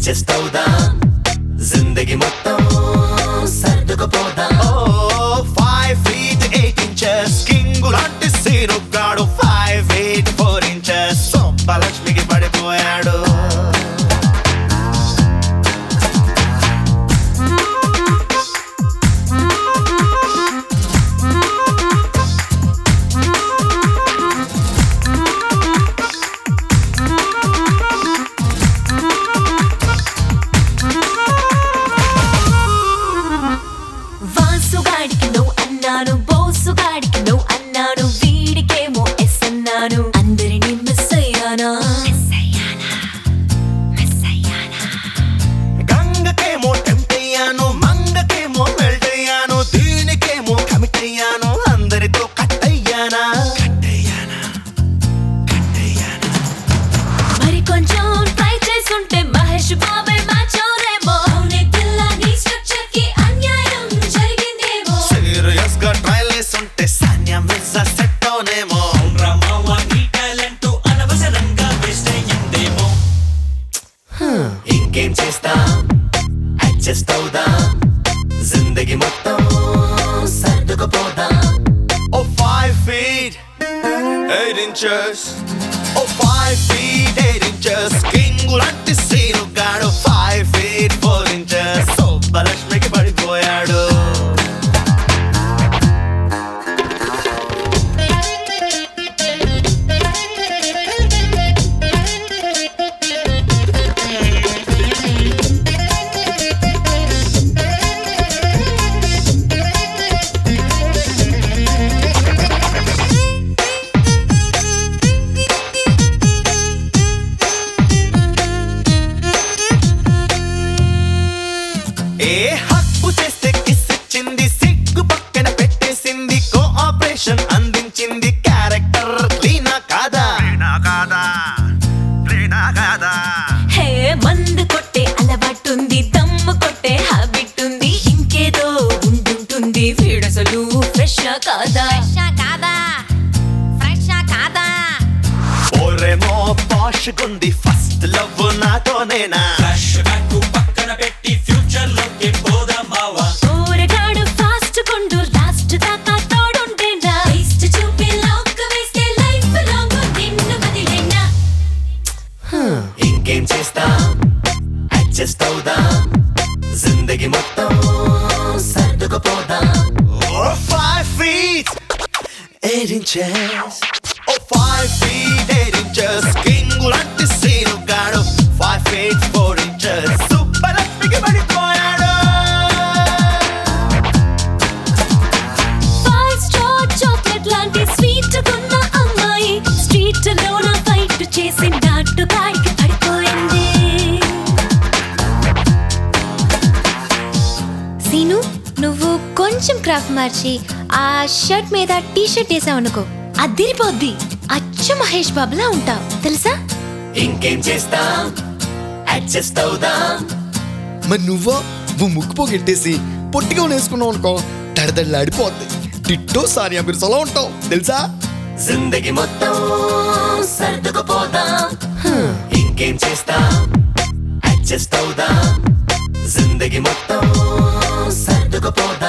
adjust అవుదాం జిందగీ మొత్తం సర్దుకుపోదాం five feet eight inches king లాంటి సీను గాడు ఫైవ్ ఎయిట్ ఫోర్ ఇంచెస్ సొప్పలక్ష్మికి పడిపోయాడు వాసుగాడికి నువ్వు అన్నాను బోసుగాడికి నువ్వు అన్నాను వీడికేమో ఎస్ అన్నాను అందరినీ మిస్ అయ్యానా గంగకేమో టెంప్ట్ అయ్యాను మంగకేమో మెల్ట్ అయ్యాను దీనికేమో కమిట్ అయ్యాను అందరితో కట్ అయ్యానా కట్ అయ్యానా కట్ అయ్యానా మరి కొంచెం ట్రై చేసుంటే మహేష్ బాబే మ్యాచ్ అవునేమో అవునే పిల్ల నీ స్ట్రక్చర్ కి అన్యాయం జరిగిందేమో సీరియస్ గా ట్రయల్ వేస్తుంటే సాన్యా మిర్జా సెట్ అవునేమో రమావా నీ టాలెంట్ అనవసరంగా వేస్ట్ అయ్యిందేమో ఇంకేం చేస్తాం అడ్జస్ట్ అవుదాం జిందగీ మొత్తం సర్దుకుపోదాం O five feet eight inches O five feet eight inches king లాంటి సీను గాడు ఫైవ్ ఫీట్ ఫోర్ ఇంచెస్ సోబ్బలక్ష్మికి పడిపోయాడు ఏ హక్కు చేస్తే కిస్ ఇచ్చింది సిగ్గు పక్కన పెట్టేసింది కోఆపరేషన్ అందించింది క్యారెక్టర్ క్లీనా కాదా కాదా కాదా హే మందు కొట్టే అలవాటుంది దమ్ము కొట్టే హ్యాబిట్ ఉంది ఇంకేదో ఉంటుంటుంది వీడసలు ఫ్రెష్ కాదా కాదా ఫ్రెష్ కాదా ఓరేమో పాష్ గుంది ఫస్ట్ లవ్ నాతోనేనా ఫ్లాష్ బ్యాక్ పక్కన పెట్టి ఫ్యూచర్ లోకి పోదాం మావా ఊరగాడు ఫాస్ట్ కొండు లాస్ట్ దాకా తోడుంటేనా వేస్ట్ చూపి లాక్ వేస్తే లైఫ్ లాంగ్ నిన్ను వదిలేనా ఇంకేం చేస్తాం అడ్జస్ట్ అవుదాం జిందగీ మొత్తం సర్దుకుపోదాం O five feet eight inches O five feet eight inches king లాంటి సీను గాడు five feet four inches super లక్ష్మికి పడిపోయాడు ఫైవ్ స్టార్ చాక్లెట్ లాంటి స్వీట్ కొన్న అమ్మాయి స్ట్రీట్ లోన ఫైట్ చేసి నాటుగాడికి పడిపోయింది సీను నువ్వు కొంచెం క్రాఫ్ట్ మార్చి ఆ షర్ట్ మీద టీ షర్ట్ వేసావనుకో అదిరిపోద్ది అచ్చు మహేష్ బాబులా ఉంటావు తెలుసా ఇంకేం చేస్తాం అడ్జస్ట్ అవుదాం మరి నువ్వో నువ్వు ముక్కు పోగెట్టేసి పొట్టిగా వేసుకున్నావు అనుకో దడదడలాడిపోద్ది టిట్టో సానియా మిర్సలా ఉంటావు తెలుసా జిందగీ మొత్తం సర్దుకుపోదాం ఇంకేం చేస్తాం అడ్జస్ట్ అవుదాం జిందగీ మొత్తం సర్దుకుపోదాం